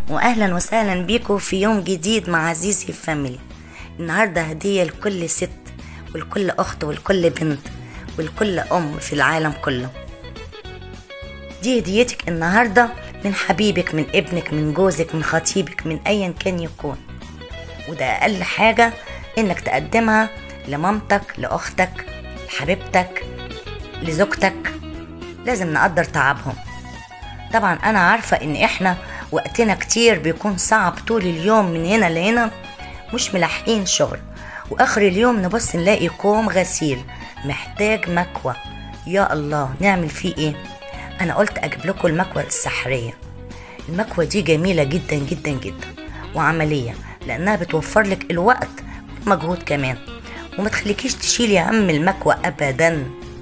واهلا وسهلا بيكم في يوم جديد مع عزيزي فاميلي النهارده هديه لكل ست ولكل اخت ولكل بنت ولكل ام في العالم كله دي هديتك النهارده من حبيبك من ابنك من جوزك من خطيبك من ايا كان يكون وده اقل حاجه انك تقدمها لمامتك لاختك لحبيبتك لزوجتك لازم نقدر تعبهم طبعا انا عارفه ان احنا وقتنا كتير بيكون صعب طول اليوم من هنا لهنا مش ملاحقين شغل واخر اليوم نبص نلاقي كوم غسيل محتاج مكوى يا الله نعمل فيه ايه انا قلت اجيب لكم المكوى السحريه المكوى دي جميله جدا جدا جدا وعمليه لانها بتوفر لك الوقت والمجهود كمان وما تخليكيش تشيلي هم المكوى ابدا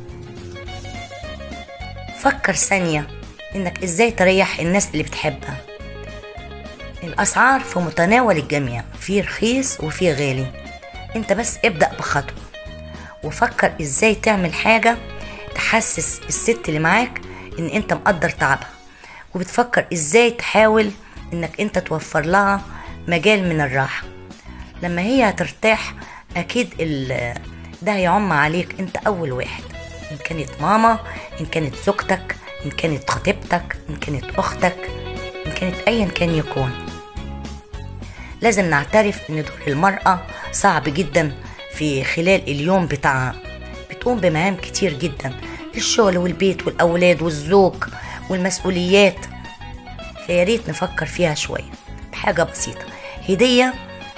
فكر ثانيه انك ازاي تريح الناس اللي بتحبها الاسعار في متناول الجميع في رخيص وفي غالي انت بس ابدأ بخطوة وفكر ازاي تعمل حاجة تحسس الست اللي معاك ان انت مقدر تعبها وبتفكر ازاي تحاول انك انت توفر لها مجال من الراحة لما هي هترتاح اكيد ده هيعم عليك انت اول واحد ان كانت ماما ان كانت زوجتك ان كانت خطيبتك ان كانت اختك ان كانت ايا كان يكون لازم نعترف ان دور المرأة صعب جدا في خلال اليوم بتاعها بتقوم بمهام كتير جدا الشغل والبيت والأولاد والزوج والمسؤوليات فياريت نفكر فيها شوية بحاجة بسيطة هدية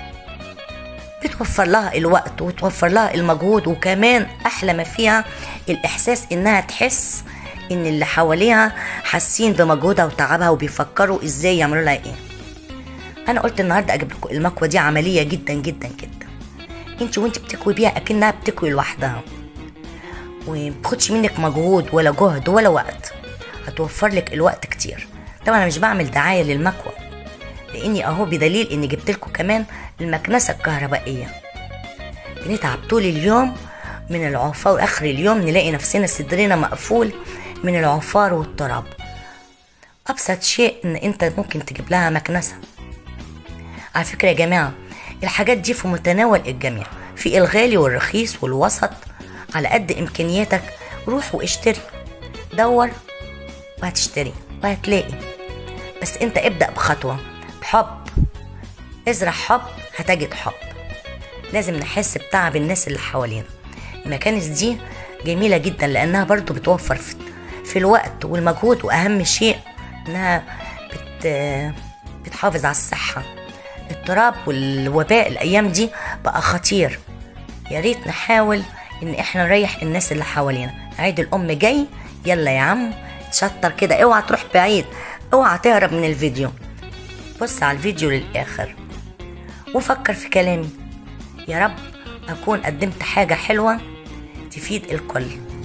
بتوفر لها الوقت وتوفر لها المجهود وكمان أحلى ما فيها الإحساس إنها تحس إن اللي حواليها حاسين بمجهودها وتعبها وبيفكروا إزاي يعملوا لها إيه انا قلت النهارده اجيب لكم المكوه دي عمليه جدا جدا جدا انت وانت بتكوي بيها اكنها بتكوي لوحدها ومبتاخدش منك مجهود ولا جهد ولا وقت هتوفر لك الوقت كتير طبعا انا مش بعمل دعايه للمكوه لاني اهو بدليل اني جبت لكم كمان المكنسه الكهربائيه بنتعب طول اليوم من العفار واخر اليوم نلاقي نفسنا صدرنا مقفول من العفار والتراب ابسط شيء ان انت ممكن تجيب لها مكنسه على فكرة يا جماعة الحاجات دي في متناول الجميع في الغالي والرخيص والوسط على قد إمكانياتك روح واشتري دور وهتشتري وهتلاقي بس انت ابدأ بخطوة بحب ازرع حب هتجد حب لازم نحس بتعب الناس اللي حوالينا المكانس دي جميلة جدا لأنها برضو بتوفر في, في الوقت والمجهود وأهم شيء إنها بت بتحافظ على الصحة التراب والوباء الايام دي بقى خطير يا ريت نحاول ان احنا نريح الناس اللي حوالينا عيد الام جاي يلا يا عم تشطر كده اوعى تروح بعيد اوعى تهرب من الفيديو بص على الفيديو للاخر وفكر في كلامي يا رب اكون قدمت حاجه حلوه تفيد الكل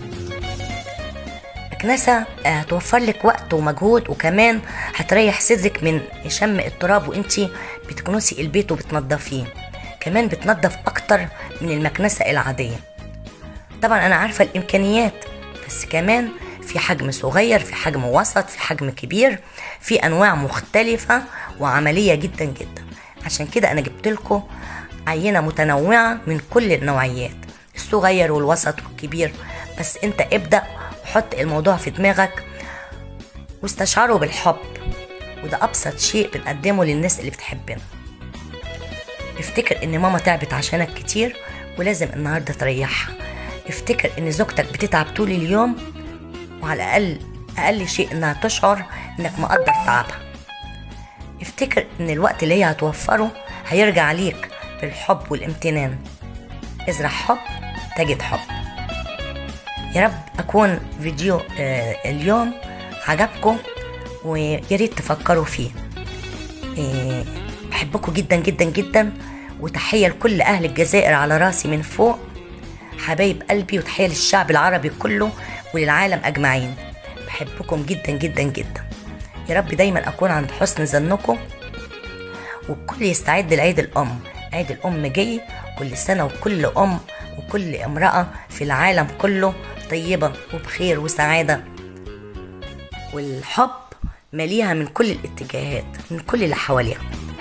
مكنسة هتوفر لك وقت ومجهود وكمان هتريح صدرك من شم التراب وانتي بتكنسي البيت وبتنضفيه كمان بتنضف اكتر من المكنسة العادية طبعا انا عارفة الامكانيات بس كمان في حجم صغير في حجم وسط في حجم كبير في انواع مختلفة وعملية جدا جدا عشان كده انا جبت لكم عينة متنوعة من كل النوعيات الصغير والوسط والكبير بس انت ابدأ وحط الموضوع في دماغك واستشعره بالحب وده أبسط شيء بنقدمه للناس اللي بتحبنا افتكر ان ماما تعبت عشانك كتير ولازم النهاردة تريحها افتكر ان زوجتك بتتعب طول اليوم وعلى الأقل أقل شيء انها تشعر انك مقدر تعبها افتكر ان الوقت اللي هي هتوفره هيرجع عليك بالحب والامتنان ازرع حب تجد حب يا رب اكون فيديو آه اليوم عجبكم ويا ريت تفكروا فيه آه بحبكم جدا جدا جدا وتحيه لكل اهل الجزائر على راسي من فوق حبايب قلبي وتحيه للشعب العربي كله وللعالم اجمعين بحبكم جدا جدا جدا يا رب دايما اكون عند حسن ظنكم والكل يستعد لعيد الام عيد الام جاي كل سنه وكل ام وكل امراه في العالم كله طيبة وبخير وسعادة والحب ماليها من كل الاتجاهات من كل اللي حواليها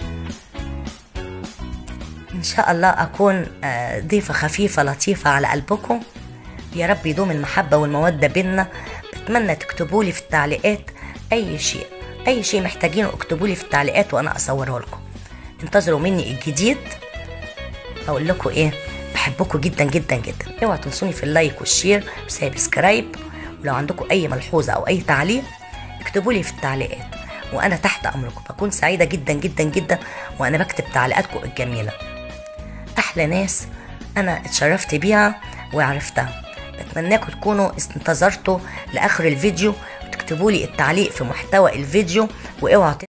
ان شاء الله اكون آه، ضيفة خفيفة لطيفة على قلبكم يا رب يدوم المحبة والمودة بينا بتمنى تكتبوا لي في التعليقات اي شيء اي شيء محتاجينه اكتبوا لي في التعليقات وانا اصوره لكم انتظروا مني الجديد اقول لكم ايه بحبكم جدا جدا جدا اوعوا تنسوني في اللايك والشير وسبسكرايب ولو عندكم اي ملحوظه او اي تعليق اكتبوا لي في التعليقات وانا تحت امركم بكون سعيده جدا جدا جدا وانا بكتب تعليقاتكم الجميله احلى ناس انا اتشرفت بيها وعرفتها بتمناكم تكونوا انتظرتوا لاخر الفيديو وتكتبوا لي التعليق في محتوى الفيديو واوعوا